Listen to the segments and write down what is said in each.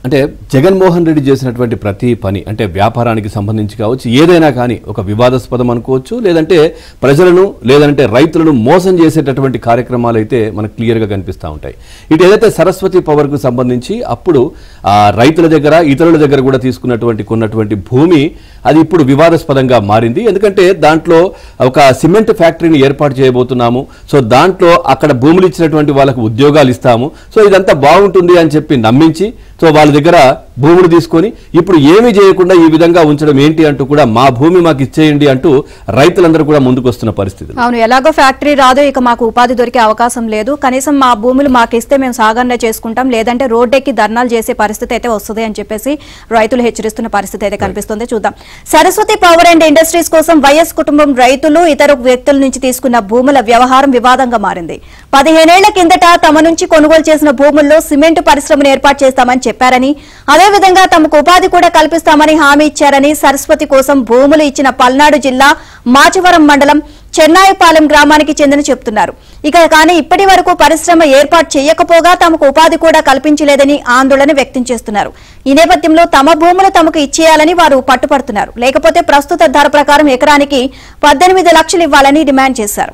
అంటే జగన్మోహన్ రెడ్డి చేసినటువంటి ప్రతి పని అంటే వ్యాపారానికి సంబంధించి కావచ్చు ఏదైనా కానీ ఒక వివాదాస్పదం అనుకోవచ్చు లేదంటే ప్రజలను లేదంటే రైతులను మోసం చేసేటటువంటి కార్యక్రమాలు అయితే మనకు క్లియర్గా కనిపిస్తూ ఉంటాయి ఇటు ఏదైతే సరస్వతి పవర్కు సంబంధించి అప్పుడు ఆ రైతుల దగ్గర ఇతరుల దగ్గర కూడా తీసుకున్నటువంటి కొన్నటువంటి భూమి అది ఇప్పుడు వివాదాస్పదంగా మారింది ఎందుకంటే దాంట్లో ఒక సిమెంట్ ఫ్యాక్టరీని ఏర్పాటు చేయబోతున్నాము సో దాంట్లో అక్కడ భూములు ఇచ్చినటువంటి వాళ్ళకు ఉద్యోగాలు ఇస్తాము సో ఇదంతా బాగుంటుంది అని చెప్పి నమ్మించి సో వాళ్ళ దగ్గర భూములు తీసుకొని ఇప్పుడు ఏమీ చేయకుండా ఈ విధంగా ఉంచడం ఏంటి అంటూ కూడా మా భూమి మాకు ఇచ్చేయండి అంటూ రైతులందరూ కూడా ముందుకొస్తున్న పరిస్థితి అవును ఎలాగో ఫ్యాక్టరీ రాదు ఇక మాకు ఉపాధి దొరికే అవకాశం లేదు కనీసం మా భూములు మాకు ఇస్తే మేము సాగంగా చేసుకుంటాం లేదంటే రోడ్డెక్కి ధర్నాలు చేసే పరిస్థితి అయితే వస్తుంది అని చెప్పేసి రైతులు హెచ్చరిస్తున్న పరిస్థితి అయితే కనిపిస్తుంది చూద్దాం సరస్వతి పవర్ అండ్ ఇండస్ట్రీస్ కోసం వైఎస్ కుటుంబం రైతులు ఇతర వ్యక్తుల నుంచి తీసుకున్న భూముల వ్యవహారం వివాదంగా మారింది పదిహేనేళ్ల కిందట తమ నుంచి కొనుగోలు చేసిన భూముల్లో సిమెంట్ పరిశ్రమను ఏర్పాటు చేస్తామని చెప్పారని అదేవిధంగా తమకు ఉపాధి కూడా కల్పిస్తామని హామీ ఇచ్చారని సరస్వతి కోసం భూములు ఇచ్చిన పల్నాడు జిల్లా మాచవరం మండలం చెన్నాయిపాలెం గ్రామానికి చెందిన చెప్తున్నారు ఇక కానీ ఇప్పటి వరకు పరిశ్రమ ఏర్పాటు చేయకపోగా తమకు ఉపాధి కూడా కల్పించలేదని ఆందోళన వ్యక్తం చేస్తున్నారు ఈ నేపథ్యంలో తమ భూములు తమకు ఇచ్చేయాలని వారు పట్టుపడుతున్నారు లేకపోతే ప్రస్తుత ధర ప్రకారం ఎకరానికి పద్దెనిమిది లక్షలు ఇవ్వాలని డిమాండ్ చేశారు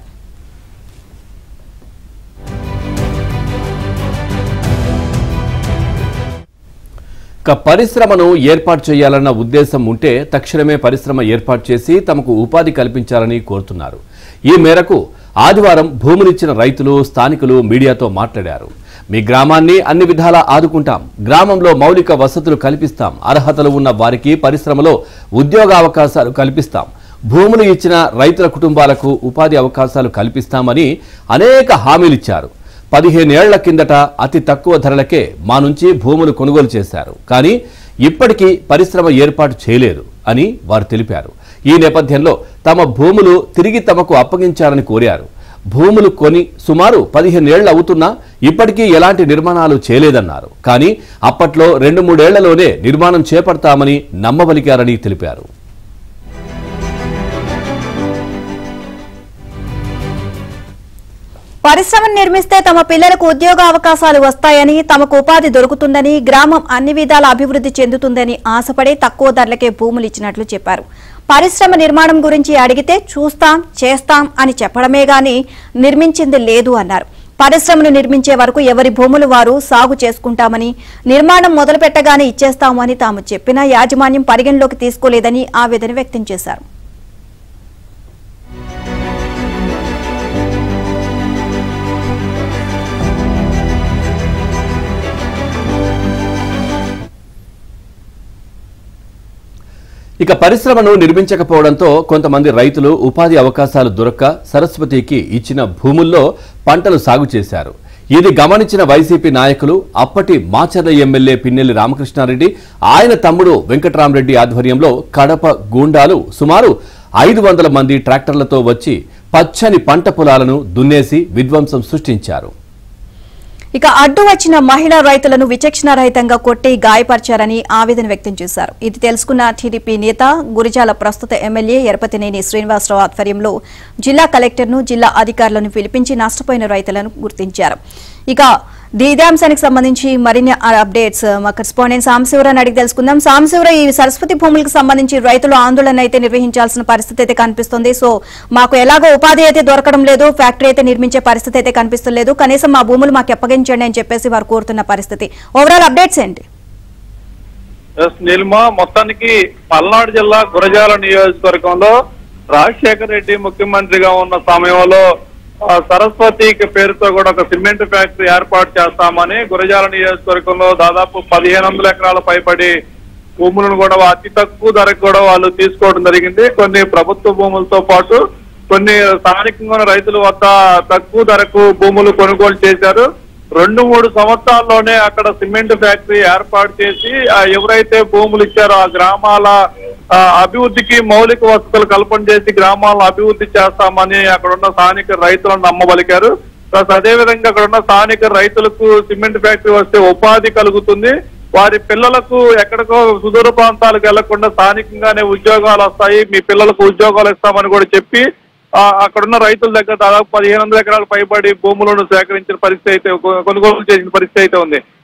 ఒక పరిశ్రమను ఏర్పాటు చేయాలన్న ఉద్దేశం ఉంటే తక్షణమే పరిశ్రమ ఏర్పాటు చేసి తమకు ఉపాధి కల్పించాలని కోరుతున్నారు ఈ మేరకు ఆదివారం భూములిచ్చిన రైతులు స్థానికులు మీడియాతో మాట్లాడారు మీ గ్రామాన్ని అన్ని విధాలా ఆదుకుంటాం గ్రామంలో మౌలిక వసతులు కల్పిస్తాం అర్హతలు ఉన్న వారికి పరిశ్రమలో ఉద్యోగ అవకాశాలు కల్పిస్తాం భూములు ఇచ్చిన రైతుల కుటుంబాలకు ఉపాధి అవకాశాలు కల్పిస్తామని అనేక హామీలిచ్చారు పదిహేనేళ్ల కిందట అతి తక్కువ ధరలకే మా నుంచి భూములు కొనుగోలు చేశారు కానీ ఇప్పటికీ పరిశ్రమ ఏర్పాటు చేయలేదు అని వారు తెలిపారు ఈ నేపథ్యంలో తమ భూములు తిరిగి తమకు అప్పగించాలని కోరారు భూములు కొని సుమారు పదిహేనేళ్లు అవుతున్నా ఇప్పటికీ ఎలాంటి నిర్మాణాలు చేయలేదన్నారు కానీ అప్పట్లో రెండు మూడేళ్లలోనే నిర్మాణం చేపడతామని నమ్మబలికారని తెలిపారు పరిశ్రమను నిర్మిస్తే తమ పిల్లలకు ఉద్యోగ అవకాశాలు వస్తాయని తమకు ఉపాధి దొరుకుతుందని గ్రామం అన్ని విధాల అభివృద్ధి చెందుతుందని ఆశపడి తక్కువ ధరలకే భూములు ఇచ్చినట్లు చెప్పారు పరిశ్రమ నిర్మాణం గురించి అడిగితే చూస్తాం చేస్తాం అని చెప్పడమే గాని నిర్మించింది లేదు అన్నారు పరిశ్రమను నిర్మించే వరకు ఎవరి భూములు వారు సాగు చేసుకుంటామని నిర్మాణం మొదలు పెట్టగానే ఇచ్చేస్తామని తాము చెప్పినా యాజమాన్యం పరిగణలోకి తీసుకోలేదని ఆవేదన వ్యక్తం చేశారు ఇక పరిశ్రమను నిర్మించకపోవడంతో కొంతమంది రైతులు ఉపాధి అవకాశాలు దొరక్క సరస్వతికి ఇచ్చిన భూముల్లో పంటలు సాగు చేశారు ఇది గమనించిన వైసీపీ నాయకులు అప్పటి మాచర్ల ఎమ్మెల్యే పిన్నెల్లి రామకృష్ణారెడ్డి ఆయన తమ్ముడు వెంకట్రామరెడ్డి ఆధ్వర్యంలో కడప గూండాలు సుమారు ఐదు వందల మంది ట్రాక్టర్లతో వచ్చి పచ్చని పంట పొలాలను దున్నేసి విధ్వంసం సృష్టించారు ఇక అడ్డు వచ్చిన మహిళా రైతులను విచక్షణ రహితంగా కొట్టి గాయపరిచారని ఆవేదన వ్యక్తం చేశారు ఇది తెలుసుకున్న టీడీపీ నేత గురిజాల ప్రస్తుత ఎమ్మెల్యే ఎరపతినేని శ్రీనివాసరావు ఆధ్వర్యంలో జిల్లా కలెక్టర్ను జిల్లా అధికారులను పిలిపించి నష్టపోయిన రైతులను గుర్తించారు ఇక ఇదే అంశానికి సంబంధించి మరిన్ని అప్డేట్స్ మా కరెస్పాండెంట్ సాంశివరాని అడిగి తెలుసుకుందాం సాంశివర ఈ సరస్వతి భూములకు సంబంధించి రైతులు ఆందోళన అయితే నిర్వహించాల్సిన పరిస్థితి అయితే కనిపిస్తుంది సో మాకు ఎలాగో ఉపాధి అయితే దొరకడం లేదు ఫ్యాక్టరీ అయితే నిర్మించే పరిస్థితి అయితే కనిపిస్తలేదు కనీసం మా భూములు మాకు అప్పగించండి అని చెప్పేసి వారు కోరుతున్న పరిస్థితి ఓవరాల్ అప్డేట్స్ ఏంటి ఎస్ నీలిమ మొత్తానికి పల్నాడు జిల్లా గురజాల నియోజకవర్గంలో రాజశేఖర రెడ్డి ముఖ్యమంత్రిగా ఉన్న సమయంలో ఆ, సరస్వతి పేరుతో కూడా ఒక సిమెంట్ ఫ్యాక్టరీ ఏర్పాటు చేస్తామని గురజాల నియోజకవర్గంలో దాదాపు పదిహేను వందల ఎకరాల పైబడి భూములను కూడా అతి తక్కువ ధరకు కూడా వాళ్ళు తీసుకోవడం జరిగింది కొన్ని ప్రభుత్వ భూములతో పాటు కొన్ని స్థానికంగా ఉన్న రైతుల వద్ద తక్కువ ధరకు భూములు కొనుగోలు చేశారు రెండు మూడు సంవత్సరాల్లోనే అక్కడ సిమెంట్ ఫ్యాక్టరీ ఏర్పాటు చేసి ఆ ఎవరైతే భూములు ఇచ్చారో ఆ గ్రామాల ఆ, అభివృద్ధికి మౌలిక వసతులు కల్పన చేసి గ్రామాలను అభివృద్ధి చేస్తామని అక్కడ ఉన్న స్థానిక రైతులను నమ్మబలికారు ప్లస్ అదే విధంగా అక్కడ ఉన్న స్థానిక రైతులకు సిమెంట్ ఫ్యాక్టరీ వస్తే ఉపాధి కలుగుతుంది వారి పిల్లలకు ఎక్కడికో సుదూర ప్రాంతాలకు వెళ్లకుండా స్థానికంగానే ఉద్యోగాలు వస్తాయి మీ పిల్లలకు ఉద్యోగాలు ఇస్తామని కూడా చెప్పి ఆ, అక్కడున్న రైతుల దగ్గర దాదాపు పదిహేను వందల ఎకరాలు పైబడి భూములను సేకరించిన పరిస్థితి అయితే కొ- కొనుగోలు చేసిన పరిస్థితి అయితే ఉంది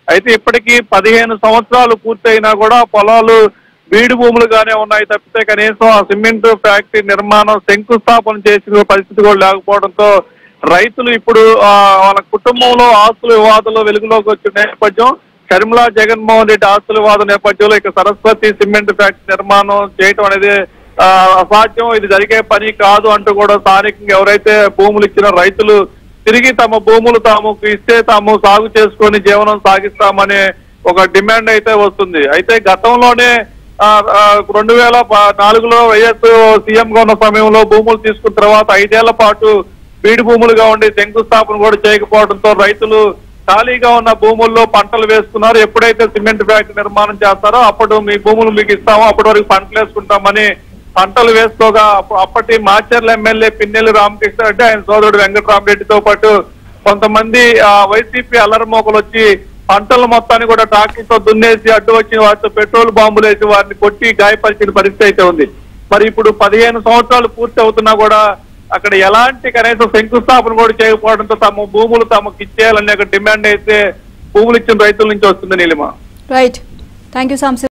అయితే ఇప్పటికీ పదిహేను సంవత్సరాలు పూర్తయినా కూడా పొలాలు బీడు భూములుగానే ఉన్నాయి తప్పితే కనీసం ఆ సిమెంట్ ఫ్యాక్టరీ నిర్మాణం శంకుస్థాపన చేసిన పరిస్థితి కూడా లేకపోవడంతో రైతులు ఇప్పుడు ఆ, వాళ్ళ కుటుంబంలో ఆస్తుల వివాదంలో వెలుగులోకి వచ్చిన నేపథ్యం షర్మిలా జగన్మోహన్ రెడ్డి ఆస్తుల వివాద నేపథ్యంలో ఇక సరస్వతి సిమెంట్ ఫ్యాక్టరీ నిర్మాణం చేయటం అనేది ఆ, అసాధ్యం ఇది జరిగే పని కాదు అంటూ కూడా స్థానికంగా ఎవరైతే భూములు ఇచ్చిన రైతులు తిరిగి తమ భూములు తాముకు ఇస్తే తాము సాగు చేసుకొని జీవనం సాగిస్తామనే ఒక డిమాండ్ అయితే వస్తుంది అయితే గతంలోనే ఆ, ఆ, రెండు వేల ప- నాలుగులో వైఎస్ సీఎం గా ఉన్న సమయంలో భూములు తీసుకున్న తర్వాత ఐదేళ్ల పాటు బీడు భూములుగా ఉండి శంకుస్థాపన కూడా చేయకపోవడంతో రైతులు ఖాళీగా ఉన్న భూముల్లో పంటలు వేసుకున్నారు ఎప్పుడైతే సిమెంట్ ఫ్యాక్టరీ నిర్మాణం చేస్తారో అప్పుడు మీ భూములు మీకు ఇస్తామో అప్పటి వరకు పంటలు వేసుకుంటామని పంటలు వేసుకోగా అప్ప- అప్పటి మాచర్ల ఎమ్మెల్యే పిన్నెల్లి రామకృష్ణ రెడ్డి ఆయన సోదరుడు వెంకటరామరెడ్డితో పాటు కొంతమంది ఆ, వైసీపీ అల్లరిమోకలు వచ్చి పంటల మొత్తాన్ని కూడా ట్రాక్టర్తో దున్నేసి అడ్డు వచ్చిన వాటితో పెట్రోల్ బాంబులు వేసి వారిని కొట్టి గాయపరిచిన పరిస్థితి అయితే ఉంది మరి ఇప్పుడు పదిహేను సంవత్సరాలు పూర్తి అవుతున్నా కూడా అక్కడ ఎలాంటి కనీసం శంకుస్థాపన కూడా చేయకపోవడంతో తమ భూములు తమకు ఇచ్చేయాలనే ఒక డిమాండ్ అయితే భూములు ఇచ్చిన రైతుల నుంచి వస్తుంది నీలిమ రైట్ థ్యాంక్ యూ సాంశ